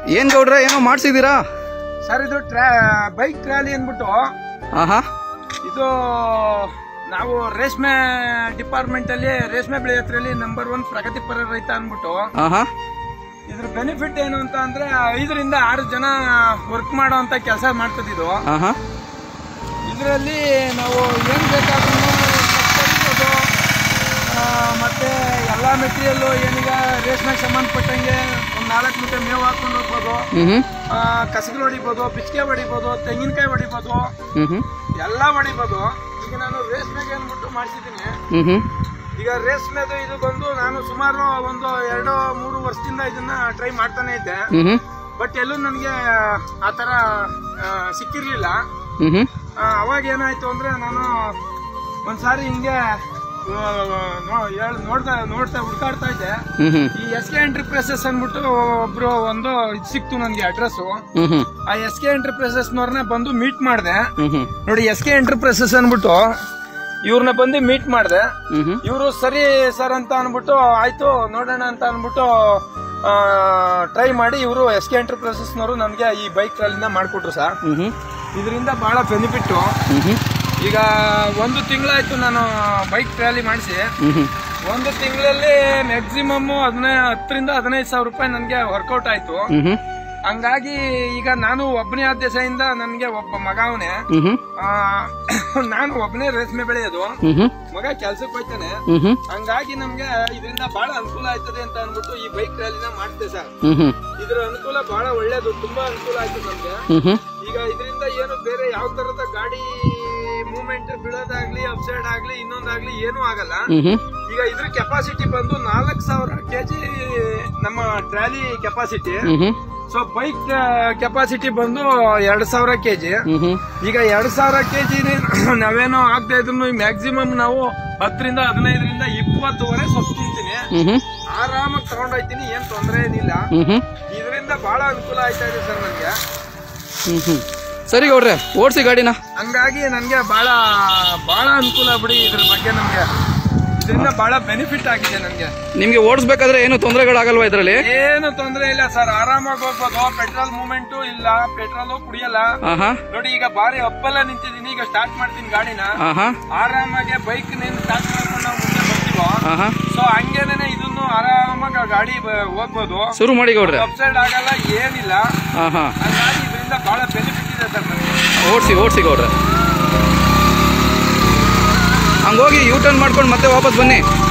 ಏನ್ ಗೌಡ್ರೆ ಏನೋ ಮಾಡ್ಸಿದೀರಾ ಸರ್ ಇದು ಟ್ರಾ ಬೈಕ್ ಟ್ರಾಲಿ ಅಂದ್ಬಿಟ್ಟು ಆಹಾ ಇದು ನಾವು ರೇಷ್ಮೆ ಡಿಪಾರ್ಟ್ಮೆಂಟ್ ಅಲ್ಲಿ ರೇಷ್ಮೆ ಬೆಳೆಯೋದ್ರಲ್ಲಿ ನಂಬರ್ ಒನ್ ಪ್ರಗತಿಪರ ರೈತ ಅಂದ್ಬಿಟ್ಟು ಆಹಾ ಇದ್ರ ಬೆನಿಫಿಟ್ ಏನು ಅಂತ ಅಂದ್ರೆ ಐದರಿಂದ ಆರು ಜನ ವರ್ಕ್ ಮಾಡೋ ಅಂತ ಕೆಲಸ ಮಾಡ್ತದಿದು ಆಹಾ ಇದರಲ್ಲಿ ನಾವು ಏನ್ ಬೇಕಾದ್ರೂ ಕಟ್ಬೋದು ಮತ್ತೆ ಎಲ್ಲ ಮೆಟೀರಿಯಲ್ ಏನೀಗ ರೇಷ್ಮೆಗೆ ಸಂಬಂಧಪಟ್ಟಂಗೆ ಒಂದು ನಾಲ್ಕು ಮೂಟೆ ಮೇವು ಹಾಕೊಂಡು ಹೋಗ್ಬೋದು ಹ್ಮ್ ಹ್ಮ್ ಆ, ಕಸಗಳು ಹೊಡಿಬೋದು ಪಿಚ್ಕೆ ಹೊಡಿಬೋದು ತೆಂಗಿನಕಾಯಿ ಹೊಡಿಬೋದು ಹ್ಮ್ ಹ್ಮ್ ಎಲ್ಲ ಹೊಡಿಬೋದು ಈಗ ನಾನು ರೇಷ್ಮೆಗೆ ಅಂದ್ಬಿಟ್ಟು ಮಾಡಿಸಿದ್ದೀನಿ ಹ್ಮ್ ಹ್ಮ್ ಈಗ ರೇಷ್ಮೆದು ಇದು ಬಂದು ನಾನು ಸುಮಾರು ಒಂದು ಎರಡು ಮೂರು ವರ್ಷದಿಂದ ಇದನ್ನ ಟ್ರೈ ಮಾಡ್ತಾನೆ ಇದ್ದೆ ಹ್ಮ್ ಹ್ಮ್ ಬಟ್ ಎಲ್ಲೂ ನನಗೆ ಆ ಥರ ಆ, ಸಿಕ್ಕಿರ್ಲಿಲ್ಲ ಹ್ಮ್ ಹ್ಮ್ ಆ, ಅವಾಗ ಏನಾಯ್ತು ಅಂದ್ರೆ ನಾನು ಒಂದ್ಸಾರಿ ಹಿಂಗೆ ಆ, ನೋ- ಹೇಳ್- ನೋಡ್ತಾ ನೋಡ್ತಾ ಹುಡ್ಕಾಡ್ತಾ ಇದ್ದೆ ಹ್ಮ್ ಹ್ಮ್ ಈ ಎಸ್ ಕೆ ಎಂಟರ್ಪ್ರೈಸಸ್ ಅಂದ್ಬಿಟ್ಟು ಒಬ್ರು ಒಂದು ಇದು ಸಿಕ್ತು ನನಗೆ ಅಡ್ರೆಸ್ ಹ್ಮ್ ಹ್ಮ್ ಆ ಎಸ್ ಕೆ ಎಂಟರ್ಪ್ರೈಸಸ್ನವ್ರನ್ನ ಬಂದು ಮೀಟ್ ಮಾಡಿದೆ ಹ್ಮ್ ಹ್ಮ್ ನೋಡಿ ಎಸ್ ಕೆ ಎಂಟರ್ಪ್ರೈಸಸ್ ಅಂದ್ಬಿಟ್ಟು ಇವ್ರನ್ನ ಬಂದು ಮೀಟ್ ಮಾಡಿದೆ ಹ್ಮ್ ಹ್ಮ್ ಇವರು ಸರಿ ಸರ್ ಅಂತ ಅನ್ಬಿಟ್ಟು ಆಯ್ತು ನೋಡೋಣ ಅಂತ ಅನ್ಬಿಟ್ಟು ಟ್ರೈ ಮಾಡಿ ಇವರು ಎಸ್ ಕೆ ಎಂಟರ್ಪ್ರೈಸಸ್ನವರು ನನಗೆ ಈ ಬೈಕ್ ಟ್ರಾಲಿನ ಮಾಡಿಕೊಟ್ರು ಸರ್ ಹ್ಮ್ ಹ್ಮ್ ಇದರಿಂದ ಬಹಳ ಬೆನಿಫಿಟ್ಟು ಹ್ಮ್ ಹ್ಮ್ ಈಗ ಒಂದು ತಿಂಗಳಾಯ್ತು ನಾನು ಬೈಕ್ ಟ್ರಾಲಿ ಮಾಡಿಸಿ ಹ್ಮ್ ಹ್ಮ್ ಒಂದು ತಿಂಗಳಲ್ಲಿ ಮ್ಯಾಕ್ಸಿಮಮ್ ಹದಿನೈ ಹತ್ತರಿಂದ ಹದಿನೈದು ಸಾವಿರ ರೂಪಾಯಿ ನನಗೆ ವರ್ಕೌಟ್ ಆಯ್ತು ಹ್ಮ್ ಹ್ಮ್ ಹಂಗಾಗಿ ಈಗ ನಾನು ಒಬ್ಬನೇ ಆದೇಶದಿಂದ ನನಗೆ ಒಬ್ಬ ಮಗ ಅವನೇ ಹ್ಮ್ ಹ್ಮ್ ನಾನು ಒಬ್ಬನೇ ರೇಷ್ಮೆ ಬೆಳೆಯೋದು ಹ್ಮ್ ಹ್ಮ್ ಮಗ ಕೆಲ್ಸಕ್ಕೆ ಹೋಯ್ತಾನೆ ಹ್ಮ್ ಹ್ಮ್ ಹಂಗಾಗಿ ನಮ್ಗೆ ಇದರಿಂದ ಬಹಳ ಅನುಕೂಲ ಆಯ್ತದೆ ಅಂತ ಅನ್ಬಿಟ್ಟು ಈ ಬೈಕ್ ರ್ಯಾಲಿನ ಮಾಡ್ತೆ ಸರ್ ಹ್ಮ್ ಹ್ಮ್ ಇದ್ರ ಅನುಕೂಲ ಬಹಳ ಒಳ್ಳೇದು ತುಂಬಾ ಅನುಕೂಲ ಆಯ್ತು ನಮ್ಗೆ ಹ್ಮ್ ಹ್ಮ್ ಈಗ ಇದರಿಂದ ಏನು ಬೇರೆ ಯಾವ ತರದ ಗಾಡಿ ಮೂವ್ಮೆಂಟ್ ಬೀಳೋದಾಗ್ಲಿ ಅಪ್ಸೈಡ್ ಆಗ್ಲಿ ಇನ್ನೊಂದಾಗ್ಲಿ ಏನೂ ಆಗಲ್ಲ ಹ್ಮ್ ಹ್ಮ್ ಈಗ ಇದ್ರ ಕೆಪಾಸಿಟಿ ಬಂದು ನಾಲ್ಕು ಸಾವಿರ ಕೆಜಿ ನಮ್ಮ trolley capacity hmm hmm so bike capacity ಬಂದು ಎರಡ್ ಸಾವಿರ ಕೆಜಿ ಹ್ಮ್ ಹ್ಮ್ ಈಗ ಎರಡ್ ಸಾವಿರ ಕೆಜಿ ನಾವೇನೋ ಆಗದೆ ಇದ್ರು ಮ್ಯಾಕ್ಸಿಮಮ್ ನಾವು ಹತ್ತರಿಂದ ಹದಿನೈದರಿಂದ ಇಪ್ಪತ್ತುವರೆ ಸೊಪ್ಪು ತಿಂತೀನಿ ಹ್ಮ್ ಹ್ಮ್ ಆರಾಮಾಗಿ ತಗೊಂಡೋಗ್ತೀನಿ ಏನ್ ತೊಂದರೆ ಏನಿಲ್ಲ ಹ್ಮ್ ಹ್ಮ್ ಇದರಿಂದ ಬಹಳ ಅನುಕೂಲ ಆಯ್ತಾ ಇದೆ ಸರ್ ನನಗೆ ಹ್ಮ್ ಹ್ಮ್ ಸರಿ ಗೌಡ್ರೆ ಓಡಿಸಿ ಗಾಡಿನ ಹಂಗಾಗಿ ನನಗೆ ಬಹಳ ಬಹಳ ಅನುಕೂಲ ಬಿಡಿ ಇದ್ರ ಬಗ್ಗೆ ನಮ್ಗೆ ಇದರಿಂದ ಬಹಳ ಬೆನಿಫಿಟ್ ಆಗಿದೆ ನನಗೆ ನಿಮ್ಗೆ ಓಡಿಸ್ಬೇಕಾದ್ರೆ ಏನು ತೊಂದರೆಗಳಾಗಲ್ವಾ ಇದರಲ್ಲಿ ಏನು ತೊಂದರೆ ಇಲ್ಲ ಸರ್ ಆರಾಮಾಗಿ ಹೋಗ್ಬೋದು ಪೆಟ್ರೋಲ್ ಮೂವ್ಮೆಂಟು ಇಲ್ಲ ಪೆಟ್ರೋಲ್ ಕುಡಿಯಲ್ಲ ಆಹಾ ನೋಡಿ ಈಗ ಬಾರಿ ಅಪ್ಪಲ್ಲ ನಿಂತಿದ್ದೀನಿ ಈಗ ಸ್ಟಾರ್ಟ್ ಮಾಡ್ತೀನಿ ಗಾಡಿನ ಆಹಾ ಆರಾಮಾಗಿ ಬೈಕ್ ನೇನು ಸ್ಟಾರ್ಟ್ ಮಾಡ್ಕೊಂಡು ನಾವು ಮುಂದೆ ಬರ್ತೀವೋ ಆಹಾ ಸೊ ಹಂಗೇನೆ ಇದನ್ನು ಆರಾಮಾಗಿ ಆ ಗಾಡಿ ಬ- ಹೋಗ್ಬೋದು ಶುರು ಮಾಡಿ ಗೌಡ್ರೆ ಅಪ್ಸೈಡ್ ಆಗಲ್ಲ ಏನಿಲ್ಲ ಆಹಾ ಹಂಗಾಗಿ ಇದರಿಂದ ಬಹಳ ಬೆನಿಫಿಟ್ ಇದೆ ಸರ್ ನನಗೆ ಓಡಿಸಿ ಓಡಿಸಿ ಗೌಡ್ರೆ ಹಂಗೋಗಿ ಯೂ ಟರ್ನ್ ಮಾಡ್ಕೊಂಡು ಮತ್ತೆ ವಾಪಸ್ ಬನ್ನಿ